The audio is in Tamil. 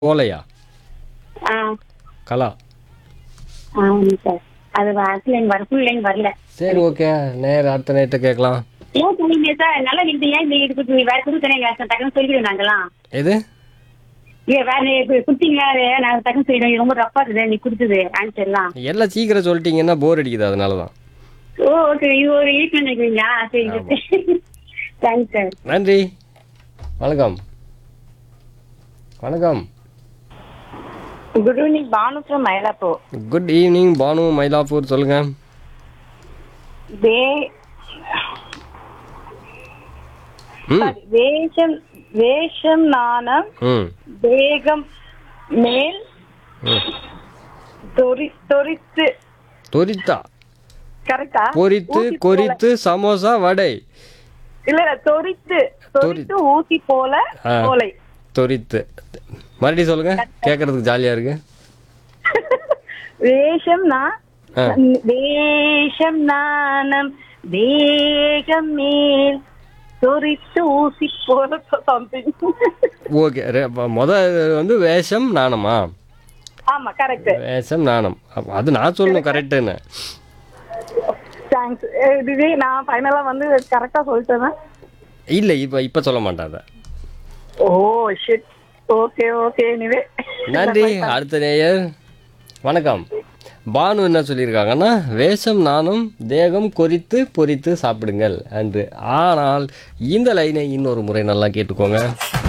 ஓலையா ஆ கலா ஆ சார் அது ஃபுல் லைன் வர ஃபுல் லைன் வரல சரி ஓகே நேர் அடுத்த நேரத்தை கேட்கலாம் ஏன் சொன்னீங்க சார் நல்லா நீங்க ஏன் இந்த இது கொடுத்து வேற கொடுத்தனே டக்குன்னு சொல்லிடுவோம் நாங்களாம் எது ஏ வேற நீ இப்ப கொடுத்தீங்க அது நாங்க டக்குன்னு சொல்லிடுவோம் ரொம்ப ரப்பா இருக்குது நீ கொடுத்தது ஆன்சர்லாம் எல்லாம் சீக்கிரம் சொல்லிட்டீங்கன்னா போர் அடிக்குது அதனால தான் ஓ ஓகே இது ஒரு எயிட் நினைக்கிறீங்களா சரி தேங்க்ஸ் சார் நன்றி வணக்கம் வணக்கம் good evening Bhanu from Mylapore good evening Bhanu Mylapore சொல்லுங்க வே ம் வேஷம் வேஷம் நாணம் ம் வேகம் மேல் ம். தொரி தொரித்து தொரித்தா கரெக்டா பொரித்து கொரித்து சமோசா வடை இல்ல இல்ல தொரித்து தொரித்து ஊசி போல ஆ. போலை தொரித்து மறுபடியும் சொல்லுங்க கேட்கறதுக்கு ஜாலியா இருக்கு வேஷம் நான் ஆ. வேஷம் நாணம் வேகம் மேல் தொரித்து ஊசி போல சம்திங் ஓகே முத வந்து வேஷம் நாணமா ஆமா கரெக்ட் வேஷம் நாணம் அப்ப அது நான் சொல்லணும் கரெக்டுன்னு தேங்க்ஸ் இதுவே நான் ஃபைனலா வந்து கரெக்டா சொல்லிட்டேன் இல்லை இப்போ இப்போ சொல்ல மாட்டாத oh shit okay okay anyway நன்றி அடுத்த நேயர் வணக்கம் பானு என்ன சொல்லியிருக்காங்கன்னா வேஷம் நானும் தேகம் கொறித்து பொரித்து சாப்பிடுங்கள் என்று ஆனால் இந்த லைனை இன்னொரு முறை நல்லா கேட்டுக்கோங்க